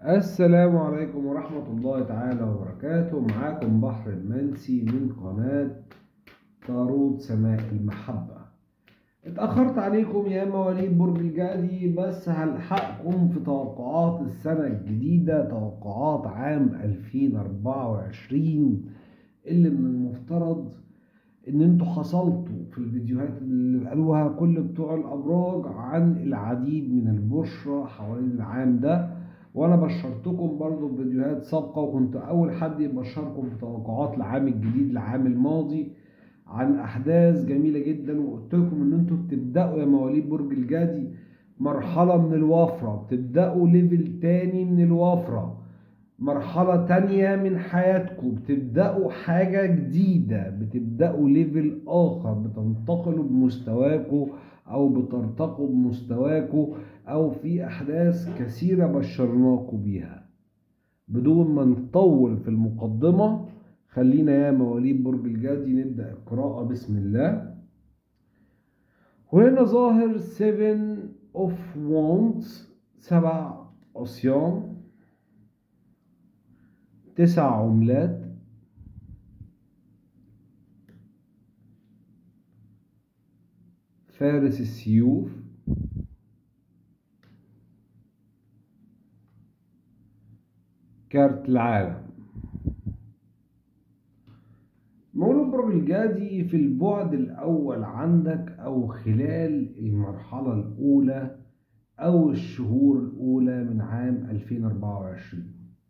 السلام عليكم ورحمة الله تعالى وبركاته معاكم بحر المنسي من قناة طارود سماء المحبة اتأخرت عليكم يا مواليد برج الجدي بس هلحقكم في توقعات السنة الجديدة توقعات عام 2024 اللي من المفترض ان انتوا حصلتوا في الفيديوهات اللي قالوها كل بتوع الابراج عن العديد من البشرى حوالين العام ده وانا بشرتكم برضو بفيديوهات سابقة وكنت اول حد يبشركم في توقعات العام الجديد العام الماضي عن احداث جميلة جدا وقلت لكم ان انتوا بتبدأوا يا مواليد برج الجدي مرحلة من الوفرة بتبدأوا ليفل تاني من الوفرة مرحلة تانية من حياتكم بتبدأوا حاجة جديدة بتبدأوا ليفل آخر بتنتقلوا بمستواكم أو بترتقوا بمستواكم أو في أحداث كثيرة بشرناكم بيها بدون ما نطول في المقدمة خلينا يا مواليد برج الجدي نبدأ القراءة بسم الله وهنا ظاهر 7 of wands سبع عصيان تسع عملات فارس السيوف كارت العالم مولود برج الجدي في البعد الأول عندك أو خلال المرحلة الأولى أو الشهور الأولى من عام 2024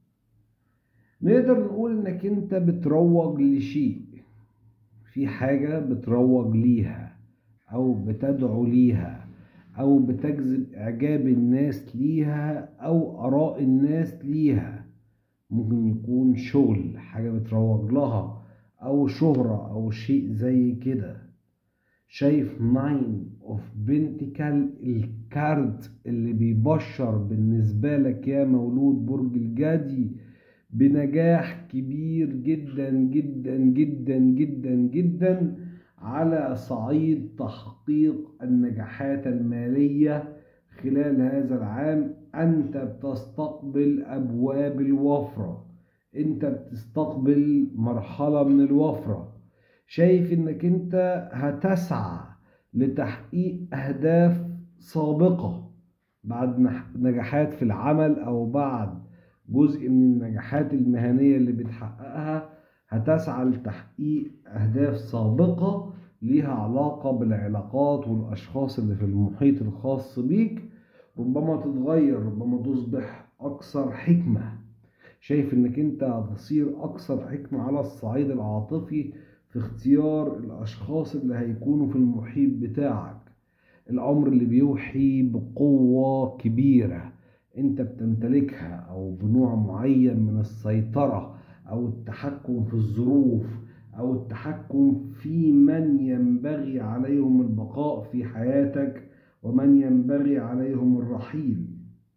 نقدر نقول انك انت بتروج لشيء في حاجة بتروج ليها او بتدعو ليها او بتجذب اعجاب الناس ليها او اراء الناس ليها ممكن يكون شغل حاجة بتروج لها او شهرة او شيء زي كده شايف ناين اوف بنتيكال الكارد اللي بيبشر بالنسبة لك يا مولود برج الجدي بنجاح كبير جدا جدا جدا جدا جدا على صعيد تحقيق النجاحات المالية خلال هذا العام أنت بتستقبل أبواب الوفرة أنت بتستقبل مرحلة من الوفرة شايف أنك أنت هتسعى لتحقيق أهداف سابقة بعد نجاحات في العمل أو بعد جزء من النجاحات المهنية اللي بتحققها هتسعى لتحقيق أهداف سابقة ليها علاقة بالعلاقات والأشخاص اللي في المحيط الخاص بيك ربما تتغير ربما تصبح أكثر حكمة شايف إنك أنت هتصير أكثر حكمة على الصعيد العاطفي في اختيار الأشخاص اللي هيكونوا في المحيط بتاعك الأمر اللي بيوحي بقوة كبيرة انت بتمتلكها او بنوع معين من السيطرة او التحكم في الظروف او التحكم في من ينبغي عليهم البقاء في حياتك ومن ينبغي عليهم الرحيل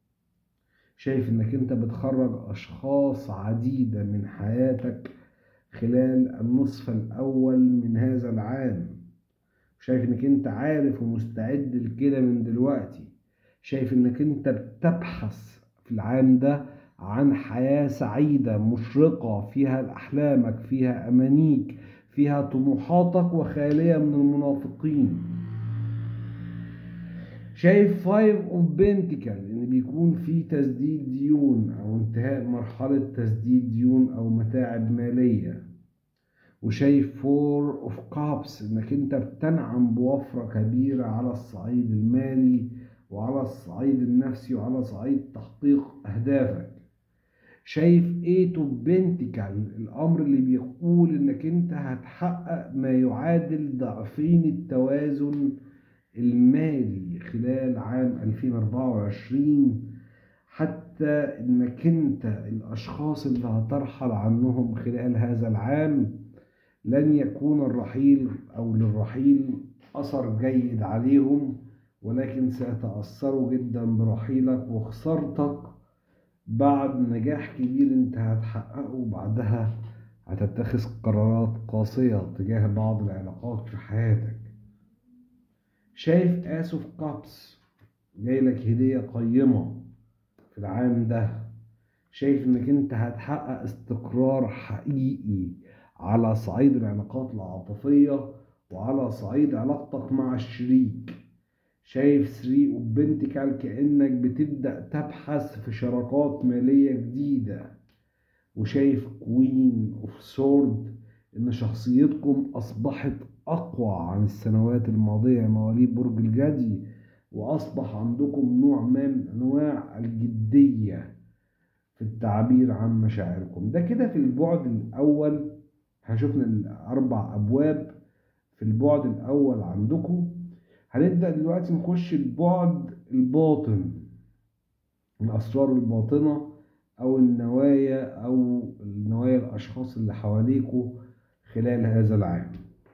شايف انك انت بتخرج اشخاص عديدة من حياتك خلال النصف الاول من هذا العام شايف انك انت عارف ومستعد لكده من دلوقتي شايف انك انت بتبحث في العام ده عن حياة سعيدة مشرقة فيها أحلامك فيها أمانيك فيها طموحاتك وخالية من المنافقين شايف فايف اوف بنتيكل ان بيكون في تسديد ديون او انتهاء مرحلة تسديد ديون او متاعب مالية وشايف فور اوف كابس انك انت بتنعم بوفرة كبيرة على الصعيد المالي وعلى الصعيد النفسي وعلى صعيد تحقيق أهدافك شايف ايه بنتيكال الأمر اللي بيقول إنك أنت هتحقق ما يعادل ضعفين التوازن المالي خلال عام 2024 حتى إنك أنت الأشخاص اللي هترحل عنهم خلال هذا العام لن يكون الرحيل أو للرحيل أثر جيد عليهم ولكن سيتأثروا جدا برحيلك وخسارتك بعد نجاح كبير انت هتحققه بعدها هتتخذ قرارات قاسية تجاه بعض العلاقات في حياتك شايف آس اوف كابس جايلك هدية قيمة في العام ده شايف انك انت هتحقق استقرار حقيقي على صعيد العلاقات العاطفية وعلى صعيد علاقتك مع الشريك شايف 3 وبنتكال كأنك بتبدأ تبحث في شراكات مالية جديدة وشايف كوين اوف سورد ان شخصيتكم اصبحت اقوى عن السنوات الماضية مواليد برج الجدي واصبح عندكم نوع ما من انواع الجدية في التعبير عن مشاعركم ده كده في البعد الاول هشوفنا الاربع ابواب في البعد الاول عندكم هنبدأ دلوقتي نخش البعد الباطن الاسرار الباطنة او النوايا او النوايا الاشخاص اللي حواليكوا خلال هذا العام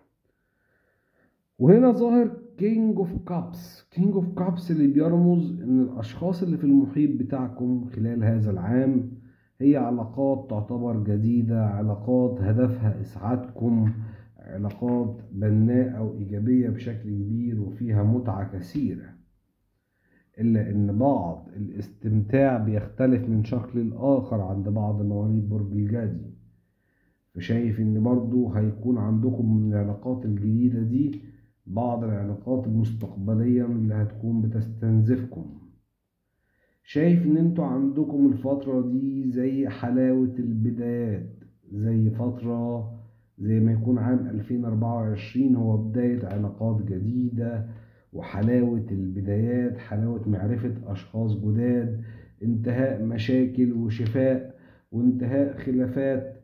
وهنا ظاهر كينج اوف كابس كينج اوف كابس اللي بيرمز ان الاشخاص اللي في المحيط بتاعكم خلال هذا العام هي علاقات تعتبر جديدة علاقات هدفها اسعادكم علاقات بناءة وإيجابية بشكل كبير وفيها متعة كثيرة إلا إن بعض الاستمتاع بيختلف من شكل لآخر عند بعض مواليد برج الجدي فشايف إن برضو هيكون عندكم من العلاقات الجديدة دي بعض العلاقات المستقبلية اللي هتكون بتستنزفكم شايف إن انتوا عندكم الفترة دي زي حلاوة البدايات زي فترة زي ما يكون عام 2024 هو بداية علاقات جديدة وحلاوة البدايات حلاوة معرفة أشخاص جداد انتهاء مشاكل وشفاء وانتهاء خلافات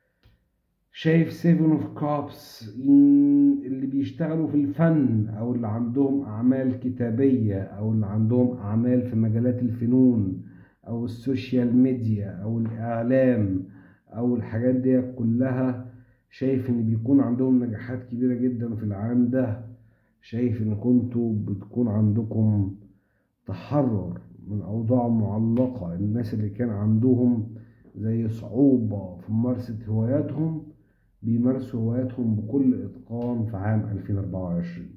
شايف سيفن اوف كابس اللي بيشتغلوا في الفن او اللي عندهم اعمال كتابية او اللي عندهم اعمال في مجالات الفنون او السوشيال ميديا او الاعلام او الحاجات دي كلها شايف ان بيكون عندهم نجاحات كبيرة جدا في العام ده شايف ان كنتوا بتكون عندكم تحرر من اوضاع معلقة الناس اللي كان عندهم زي صعوبة في ممارسة هواياتهم بيمارسوا هواياتهم بكل اتقان في عام 2024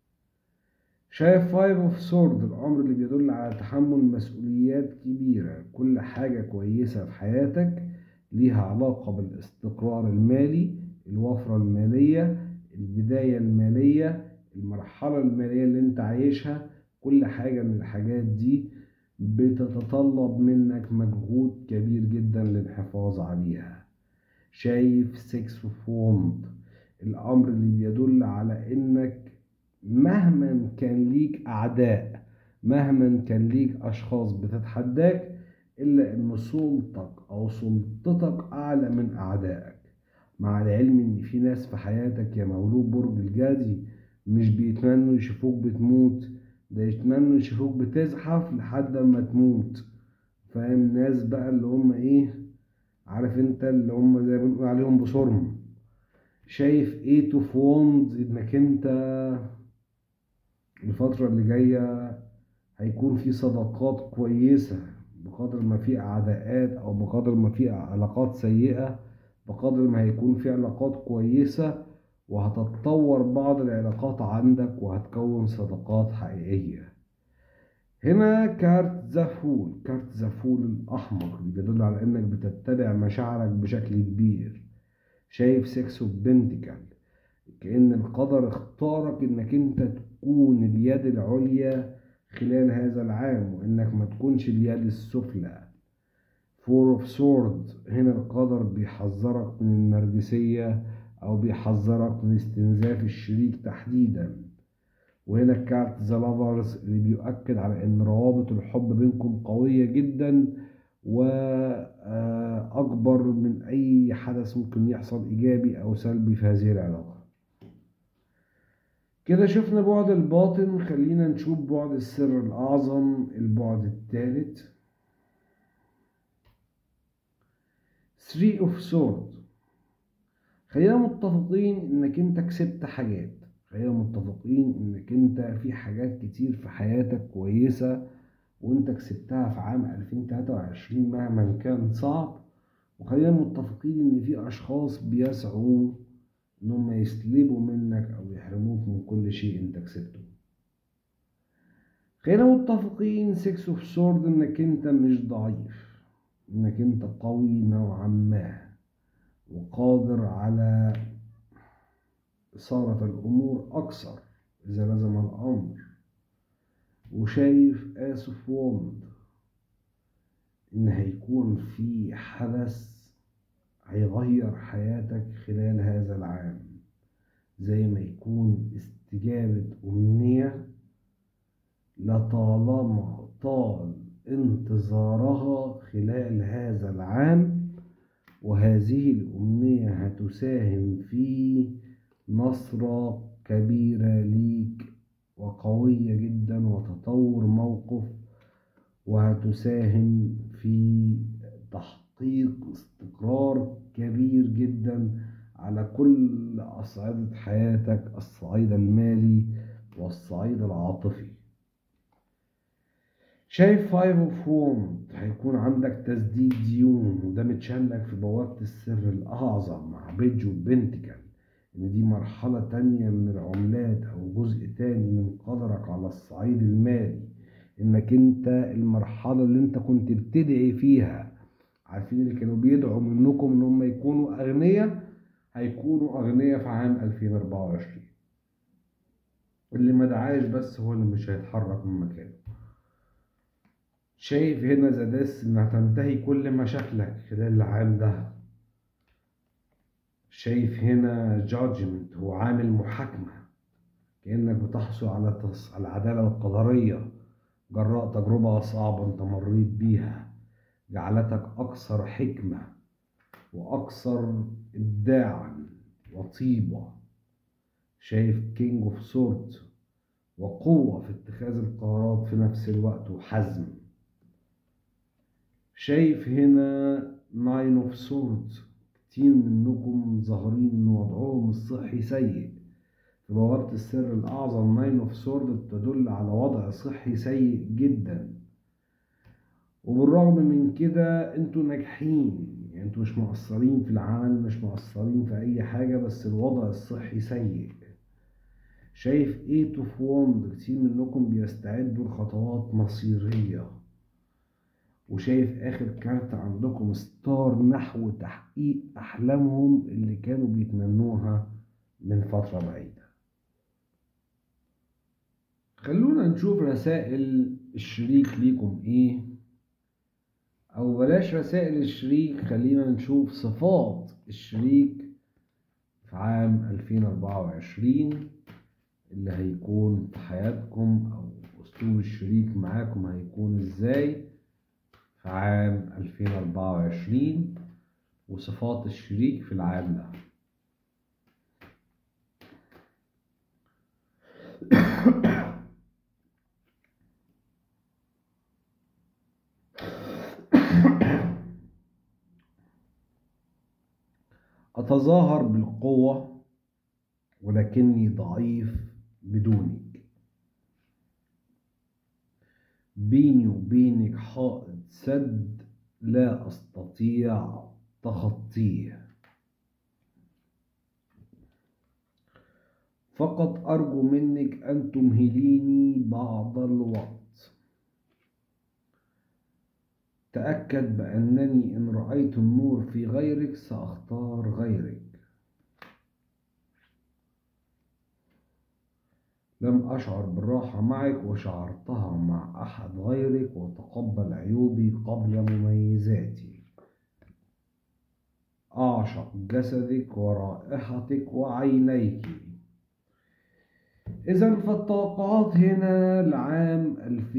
شايف فايف اوف سورد الامر اللي بيدل على تحمل مسؤوليات كبيرة كل حاجة كويسة في حياتك ليها علاقة بالاستقرار المالي الوفرة المالية البداية المالية المرحلة المالية اللي انت عايشها كل حاجة من الحاجات دي بتتطلب منك مجهود كبير جدا للحفاظ عليها شايف سكس ووند الأمر اللي بيدل على إنك مهما كان ليك أعداء مهما كان ليك أشخاص بتتحداك إلا إن سلطتك أو سلطتك أعلى من أعدائك مع العلم إن في ناس في حياتك يا مولود برج الجدي مش بيتمنوا يشوفوك بتموت ده يتمنوا يشوفوك بتزحف لحد ما تموت فاهم ناس بقى اللي هم ايه عارف انت اللي هم زي ما بنقول عليهم بصرم شايف ايه تو فوند انك انت الفترة اللي جاية هيكون في صداقات كويسة بقدر ما في اعداءات او بقدر ما في علاقات سيئة بقدر ما هيكون في علاقات كويسة وهتتطور بعض العلاقات عندك وهتكون صداقات حقيقية هنا كارت زفول كارت زفول الأحمر اللي بيدل على إنك بتتبع مشاعرك بشكل كبير شايف سكس اوف بنتكل كأن القدر اختارك إنك أنت تكون اليد العليا خلال هذا العام وإنك ما تكونش اليد السفلى فور اوف سورد هنا القدر بيحذرك من النرجسية أو بيحذرك من استنزاف الشريك تحديدا وهنا كارت ذا لافرز اللي بيؤكد على ان روابط الحب بينكم قوية جدا وأكبر من أي حدث ممكن يحصل إيجابي أو سلبي في هذه العلاقة كده شفنا بعد الباطن خلينا نشوف بعد السر الأعظم البعد الثالث 3 of Swords خلينا متفقين انك انت كسبت حاجات خلينا متفقين انك انت في حاجات كتير في حياتك كويسة وانت كسبتها في عام 2023 مهما كان صعب وخلينا متفقين ان في اشخاص بيسعوا انهم يسلبوا منك او يحرموك من كل شيء انت كسبته خلينا متفقين 6 اوف سورد انك انت مش ضعيف انك انت قوي نوعا ما وقادر على إثارة الأمور أكثر إذا لزم الأمر وشايف آسف ووند إن هيكون في حدث هيغير حياتك خلال هذا العام زي ما يكون استجابة أمنية لطالما طال انتظارها خلال هذا العام وهذه الأمنية هتساهم في نصرة كبيرة ليك وقوية جدا وتطور موقف وهتساهم في تحقيق استقرار كبير جدا على كل أصعدة حياتك الصعيد المالي والصعيد العاطفي شايف فايف اوف ووند هيكون عندك تسديد ديون وده متشلك في بوابة السر الأعظم مع بيج وبنتكل إن دي مرحلة تانية من العملات أو جزء تاني من قدرك على الصعيد المالي إنك أنت المرحلة اللي أنت كنت بتدعي فيها عارفين اللي كانوا بيدعوا منكم إن هم يكونوا أغنياء هيكونوا أغنياء في عام 2024 اللي ما دعاش بس هو اللي مش هيتحرك من مكانه شايف هنا زداس إن هتنتهي كل مشاكلك خلال العام ده شايف هنا جادجمنت هو عامل محاكمة كأنك بتحصل على تص... على العدالة القدرية جراء تجربة صعبة انت مريت بيها جعلتك أكثر حكمة وأكثر إبداعا وطيبة شايف كينج اوف سورد وقوة في اتخاذ القرارات في نفس الوقت وحزم شايف هنا ناين اوف سورد كتير منكم ظاهرين ان وضعهم الصحي سيء في بوابة السر الأعظم ناين اوف سورد تدل على وضع صحي سيء جدا وبالرغم من كده انتوا ناجحين يعني انتوا مش مقصرين في العمل مش مقصرين في اي حاجة بس الوضع الصحي سيء شايف ايه اوف ووند كتير منكم بيستعدوا لخطوات مصيرية وشايف اخر كارت عندكم ستار نحو تحقيق احلامهم اللي كانوا بيتمنوها من فترة بعيدة خلونا نشوف رسائل الشريك ليكم ايه او بلاش رسائل الشريك خلينا نشوف صفات الشريك في عام 2024 اللي هيكون في حياتكم او اسلوب الشريك معاكم هيكون ازاي في عام 2024 وصفات الشريك في العام ده أتظاهر بالقوة ولكني ضعيف بدونك بيني وبينك حائط سد لا أستطيع تخطيه فقط أرجو منك أن تمهليني بعض الوقت تأكد بأنني إن رأيت النور في غيرك سأختار غيرك لم أشعر بالراحة معك وشعرتها مع أحد غيرك وتقبل عيوبي قبل مميزاتي أعشق جسدك ورائحتك وعينيك إذا فالتوقعات هنا لعام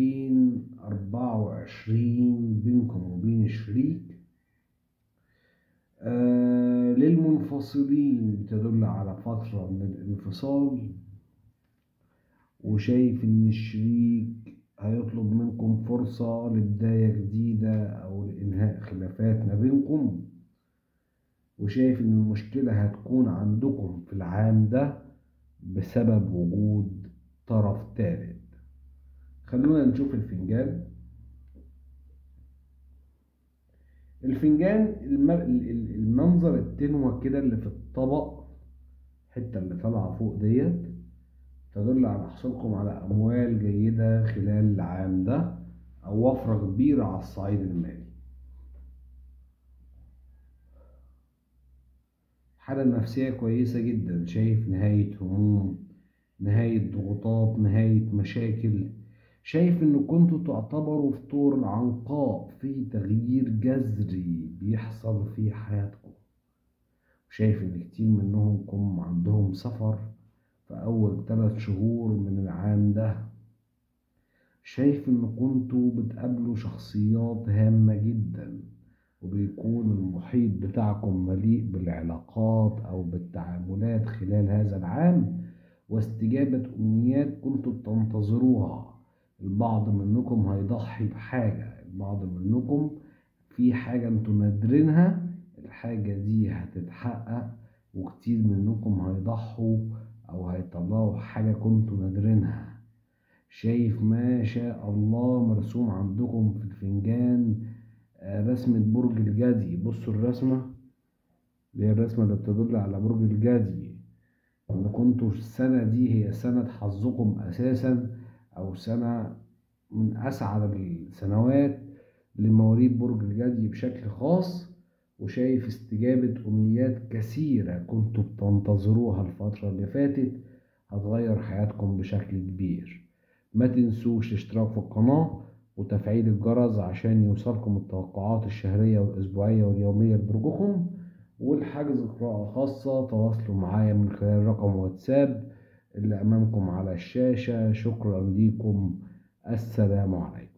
2024 بينكم وبين الشريك آه للمنفصلين بتدل على فترة من الانفصال وشايف إن الشريك هيطلب منكم فرصة لبداية جديدة أو لإنهاء خلافات ما بينكم وشايف إن المشكلة هتكون عندكم في العام ده بسبب وجود طرف ثالث خلونا نشوف الفنجان الفنجان المنظر التنوى كده اللي في الطبق الحته اللي طالعه فوق ديت تدل على حصولكم على اموال جيده خلال العام ده او وفره كبيره على الصعيد المالي حالة نفسية كويسة جدا شايف نهاية هموم نهاية ضغوطات نهاية مشاكل شايف ان كنتوا تعتبروا في طور العنقاء في تغيير جذري بيحصل في حياتكم شايف ان كتير منهم عندهم سفر في اول ثلاث شهور من العام ده شايف ان كنتوا بتقابلوا شخصيات هامة جدا وبيكون المحيط بتاعكم مليء بالعلاقات او بالتعاملات خلال هذا العام واستجابة امنيات كنتوا بتنتظروها البعض منكم هيضحي بحاجة البعض منكم في حاجة انتوا نادرينها الحاجة دي هتتحقق وكتير منكم هيضحوا او هيطلعوا حاجة كنتوا نادرينها شايف ما شاء الله مرسوم عندكم في الفنجان رسمة برج الجدي بصوا الرسمة اللي هي الرسمة اللي بتدل على برج الجدي ان كنتوا السنة دي هي سنة حظكم اساسا او سنة من اسعد السنوات لمواليد برج الجدي بشكل خاص وشايف استجابة أمنيات كثيرة كنتوا بتنتظروها الفترة اللي فاتت هتغير حياتكم بشكل كبير ما تنسوش الاشتراك في القناة وتفعيل الجرس عشان يوصلكم التوقعات الشهرية والأسبوعية واليومية لبرجكم والحجز قراءة خاصة تواصلوا معايا من خلال رقم واتساب اللي أمامكم على الشاشة شكرا ليكم السلام عليكم